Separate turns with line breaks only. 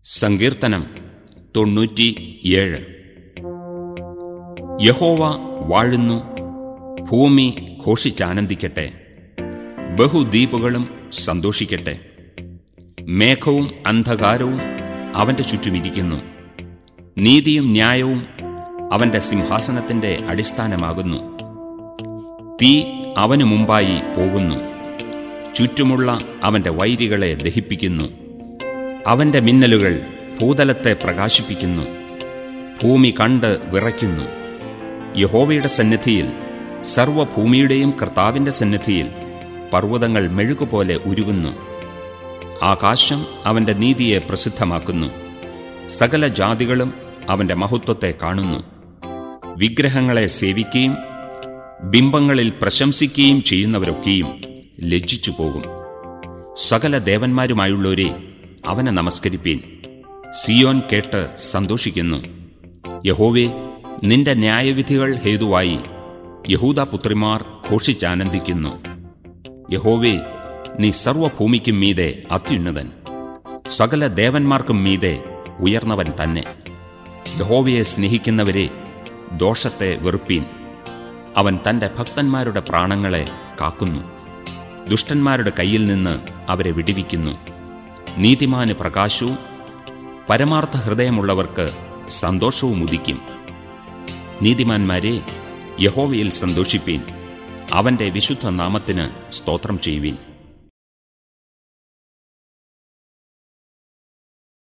സങ്കീർത്തനം തൊണ്ണൂറ്റി ഏഴ് യഹോവ വാഴുന്നു ഭൂമി ഘോഷിച്ചാനന്ദിക്കട്ടെ ബഹുദ്വീപുകളും സന്തോഷിക്കട്ടെ മേഘവും അന്ധകാരവും അവന്റെ ചുറ്റുമിരിക്കുന്നു നീതിയും ന്യായവും അവന്റെ സിംഹാസനത്തിന്റെ അടിസ്ഥാനമാകുന്നു തീ അവനു മുമ്പായി പോകുന്നു ചുറ്റുമുള്ള അവന്റെ വൈരികളെ ദഹിപ്പിക്കുന്നു അവന്റെ മിന്നലുകൾ ഭൂതലത്തെ പ്രകാശിപ്പിക്കുന്നു ഭൂമി കണ്ട് വിറയ്ക്കുന്നു യഹോവയുടെ സന്നിധിയിൽ സർവഭൂമിയുടെയും കർത്താവിന്റെ സന്നിധിയിൽ പർവ്വതങ്ങൾ മെഴുകുപോലെ ഉരുകുന്നു ആകാശം അവന്റെ നീതിയെ പ്രസിദ്ധമാക്കുന്നു സകല ജാതികളും അവന്റെ മഹത്വത്തെ കാണുന്നു വിഗ്രഹങ്ങളെ സേവിക്കുകയും ബിംബങ്ങളിൽ പ്രശംസിക്കുകയും ചെയ്യുന്നവരൊക്കെയും ലജ്ജിച്ചു പോകും സകല ദേവന്മാരുമായുള്ളവരെ അവനെ നമസ്കരിപ്പീൻ സിയോൻ കേട്ട് സന്തോഷിക്കുന്നു യഹോവേ നിന്റെ ന്യായവിധികൾ ഹേതുവായി യഹൂദപുത്രിമാർ ഘോഷിച്ചാനന്ദിക്കുന്നു യഹോവേ നീ സർവഭൂമിക്കും മീതെ അത്യുന്നതൻ സകല ദേവന്മാർക്കും മീതെ ഉയർന്നവൻ തന്നെ യഹോവയെ സ്നേഹിക്കുന്നവരെ ദോഷത്തെ വെറുപ്പീൻ അവൻ തന്റെ ഭക്തന്മാരുടെ പ്രാണങ്ങളെ കാക്കുന്നു ദുഷ്ടന്മാരുടെ കയ്യിൽ നിന്ന് അവരെ വിടിവിക്കുന്നു നീതിമാന് പ്രകാശവും പരമാർത്ഥ ഹൃദയമുള്ളവർക്ക് സന്തോഷവും ഉദിക്കും നീതിമാന്മാരെ യഹോവയിൽ സന്തോഷിപ്പീൻ അവന്റെ വിശുദ്ധ നാമത്തിന് സ്തോത്രം ചെയ്യുവീൻ